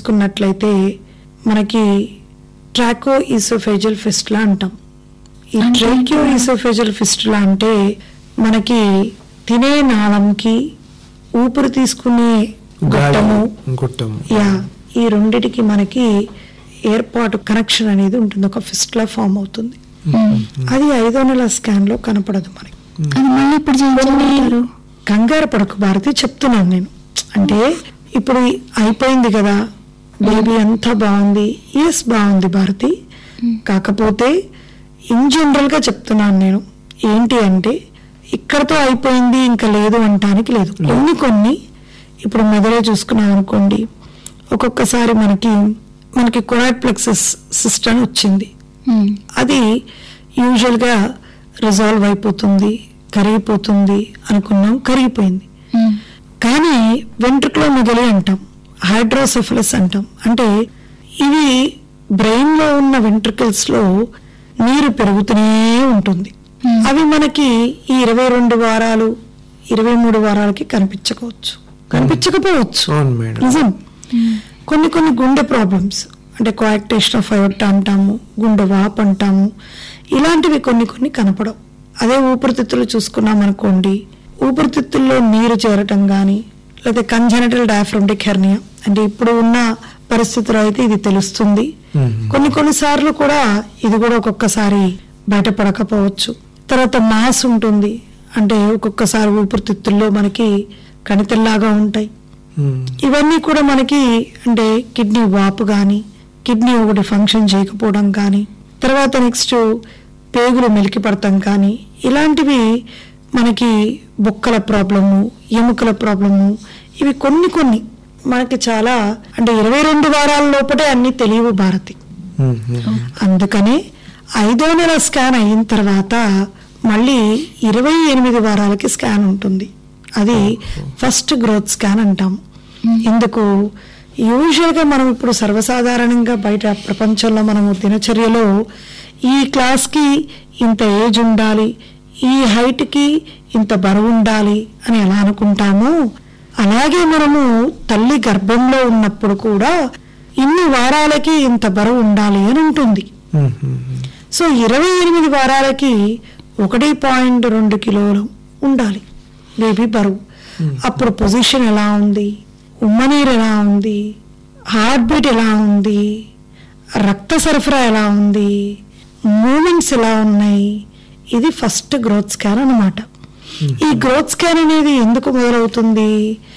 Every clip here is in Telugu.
చూసుకున్నట్లయితే మనకి ట్రాకో ఈసోఫేజల్ ఫిస్టులా అంటాం ఈ అంటే ట్రాక్యో ఏంటి? ఈసోఫేజల్ ఫిస్టులా అంటే మనకి తినే నాళంకి ఊపిరి తీసుకునే గొట్టము గుట్టము యా ఈ రెండిటికి మనకి ఏర్పాటు కనెక్షన్ అనేది ఉంటుంది ఒక ఫిస్ట్లా ఫామ్ అవుతుంది అది ఐదో నెల స్కాన్ లో కనపడదు మనకి అది మళ్ళీ ఇప్పుడు చేయించమంటారు కంగారు పడకు భారతి చెప్తున్నాను నేను అంటే ఇప్పుడు అయిపోయింది కదా బేబీ అంతా బాగుంది ఎస్ బాగుంది భారతి కాకపోతే ఇన్ జనరల్ గా చెప్తున్నాను నేను ఏంటి అంటే ఇక్కడతో అయిపోయింది ఇంకా లేదు అంటానికి లేదు కొన్ని కొన్ని ఇప్పుడు మెదడే చూసుకున్నాం అనుకోండి ఒక్కొక్కసారి మనకి మనకి కొరాట్ ప్లెక్సస్ సిస్టమ్ వచ్చింది ఉమ్, అది యూజువల్గా రిజాల్వ్ అయిపోతుంది కరిగిపోతుంది అనుకున్నాం కరిగిపోయింది ఉమ్, కానీ వెంట్రుకలో మిగిలి అంటాం హైడ్రోసెఫలస్ అంటాం అంటే ఇవి బ్రెయిన్ లో ఉన్న వెంట్రికల్స్ లో నీరు పెరుగుతూనే ఉంటుంది Hmm. అవి మనకి ఈ ఇరవై రెండు వారాలు ఇరవై మూడు వారాలకి కనిపించకపోవచ్చు కనిపించకపోవచ్చు అవును మేడం నిజం ఉమ్, కొన్ని కొన్ని గుండె ప్రాబ్లమ్స్ అంటే కోయాక్టేషన్ ఆఫ్ అయోర్టా అంటాము గుండె వాపు అంటాము ఇలాంటివి కొన్ని కొన్ని కనపడవు అదే ఊపిరితిత్తులు చూసుకున్నాం అనుకోండి ఊపిరితిత్తుల్లో నీరు చేరటం కానీ లేదా కంజనటల్ డయాఫ్రమ్టిక్ హెర్నియా అంటే ఇప్పుడు ఉన్న పరిస్థితుల్లో అయితే ఇది తెలుస్తుంది మ్మ్. కొన్ని కొన్ని సార్లు కూడా ఇది కూడా ఒక్కొక్కసారి బయటపడకపోవచ్చు తర్వాత మాస్ ఉంటుంది అంటే ఒక్కొక్కసారి ఊపిరితిత్తుల్లో మనకి కణితల్లాగా ఉంటాయి ఉమ్. ఇవన్నీ కూడా మనకి అంటే కిడ్నీ వాపు కానీ కిడ్నీ ఒకటి ఫంక్షన్ చేయకపోవడం కానీ తర్వాత నెక్స్ట్ పేగులు మెలికి పడతాం కానీ ఇలాంటివి మనకి బొక్కల ప్రాబ్లము ఎముకల ప్రాబ్లము ఇవి కొన్ని కొన్ని మనకి చాలా అంటే ఇరవై రెండు వారాల లోపటే అన్ని తెలియవు భారతి ఉమ్. ఉమ్. అందుకనే ఐదో నెల స్కాన్ అయిన తర్వాత మళ్ళీ ఇరవై ఎనిమిది వారాలకి స్కాన్ ఉంటుంది అది ఫస్ట్ గ్రోత్ స్కాన్ అంటాం ఇందుకు యూజువల్గా మనం ఇప్పుడు సర్వసాధారణంగా బయట ప్రపంచంలో మనము దినచర్యలో ఈ క్లాస్కి ఇంత ఏజ్ ఉండాలి ఈ హైట్కి ఇంత బరువు ఉండాలి అని ఎలా అనుకుంటామో అలాగే మనము తల్లి గర్భంలో ఉన్నప్పుడు కూడా ఇన్ని వారాలకి ఇంత బరువు ఉండాలి అని ఉంటుంది ఉమ్. ఉమ్. సో ఇరవై ఎనిమిది వారాలకి ఒకటి పాయింట్ రెండు కిలోలు ఉండాలి బేబీ బరువు అప్పుడు పొజిషన్ ఎలా ఉంది ఉమ్మనీరు ఎలా ఉంది హార్ట్ బీట్ ఎలా ఉంది రక్త సరఫరా ఎలా ఉంది మూమెంట్స్ ఎలా ఉన్నాయి ఇది ఫస్ట్ గ్రోత్ స్కాన్ అన్నమాట ఈ గ్రోత్ స్కాన్ అనేది ఎందుకు మొదలవుతుంది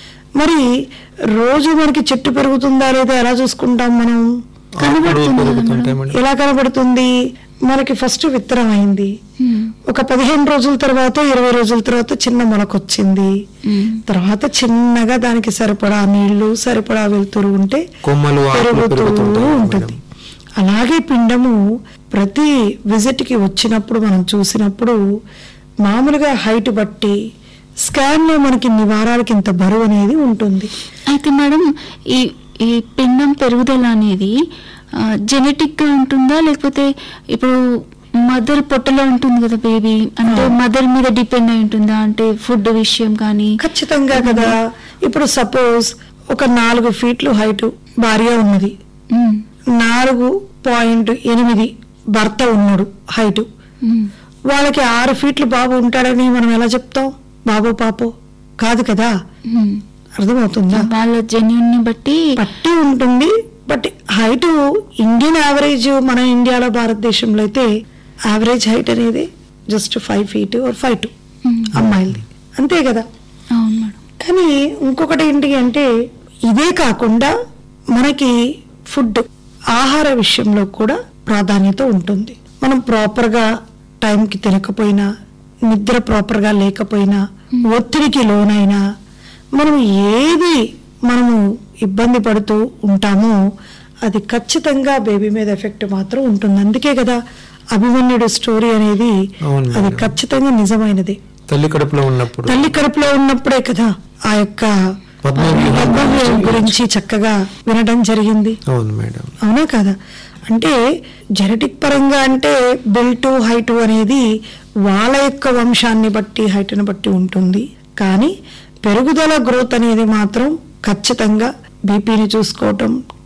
మరి రోజు మనకి చెట్టు పెరుగుతుందా లేదా ఎలా చూసుకుంటాం మనం కనబడుతుంది కదా పెరుగుతుంటాయి మేడం. మేడం ఎలా కనబడుతుంది మనకి ఫస్ట్ విత్తనం అయింది ఉమ్, ఒక పదిహేను రోజుల తర్వాత ఇరవై రోజుల తర్వాత చిన్న మొలకొచ్చింది ఉమ్, తర్వాత చిన్నగా దానికి సరిపడా నీళ్లు సరిపడా వెళ్తురు ఉంటే కొమ్మలు ఆకులు పెరుగుతూ పెరుగుతుంటాయి ఉంటుంది మేడం. అలాగే పిండము ప్రతి విజిట్ కి వచ్చినప్పుడు మనం చూసినప్పుడు మామూలుగా హైట్ బట్టి స్కాన్ లో మనకి ఇన్ని వారాలకి ఇంత బరువు అనేది ఉంటుంది అయితే మేడం ఈ ఈ పిండం పెరుగుదల అనేది జెనెటిక్ గా ఉంటుందా లేకపోతే ఇప్పుడు మదర్ పొట్టలో ఉంటుంది కదా బేబీ అంటే ఆ. మదర్ మీద డిపెండ్ అయి ఉంటుందా అంటే ఫుడ్ విషయం కానీ ఖచ్చితంగా కదా ఇప్పుడు సపోజ్ ఒక నాలుగు ఫీట్లు హైట్ భార్య ఉన్నది ఉమ్, నాలుగు పాయింట్ ఎనిమిది భర్త ఉన్నాడు హైట్ ఉమ్, వాళ్ళకి ఆరు ఫీట్లు బాబు ఉంటాడని మనం ఎలా చెప్తాం బాబు పాపో కాదు కదా ఉమ్. అర్థమవుతుందా వాళ్ళ జెన్యున్ ని బట్టి పట్టి ఉంటుంది బట్ హైట్ ఇండియన్ యావరేజ్ మన ఇండియాలో భారతదేశంలో అయితే యావరేజ్ హైట్ అనేది just five feet or five two um, అమ్మాయిలది అంతే కదా అవును మేడం కానీ ఇంకొకటి ఏంటి అంటే ఇదే కాకుండా మనకి ఫుడ్ ఆహార విషయంలో కూడా ప్రాధాన్యత ఉంటుంది మనం ప్రాపర్గా టైంకి తినకపోయినా నిద్ర ప్రాపర్గా లేకపోయినా ఒత్తిడికి లోనైనా మనం ఏది మనము ఇబ్బంది పడుతూ ఉంటామో అది ఖచ్చితంగా బేబీ మీద ఎఫెక్ట్ మాత్రం ఉంటుంది అందుకే కదా అభిమన్యుడు స్టోరీ అనేది అవును అది మేడం. ఖచ్చితంగా నిజమైనది తల్లి కడుపులో ఉన్నప్పుడు తల్లి కడుపులో ఉన్నప్పుడే కదా ఆ యొక్క పద్మవ్యూహం పద్మవ్యూహం గురించి చక్కగా వినడం జరిగింది అవును మేడం అవునా కదా అంటే జెనెటిక్ పరంగా అంటే బెల్ట్ హైట్ అనేది వాళ్ళ యొక్క వంశాన్ని బట్టి హైట్ని బట్టి ఉంటుంది కానీ పెరుగుదల గ్రోత్ అనేది మాత్రం ఖచ్చితంగా బీపీని చూసుకోవటం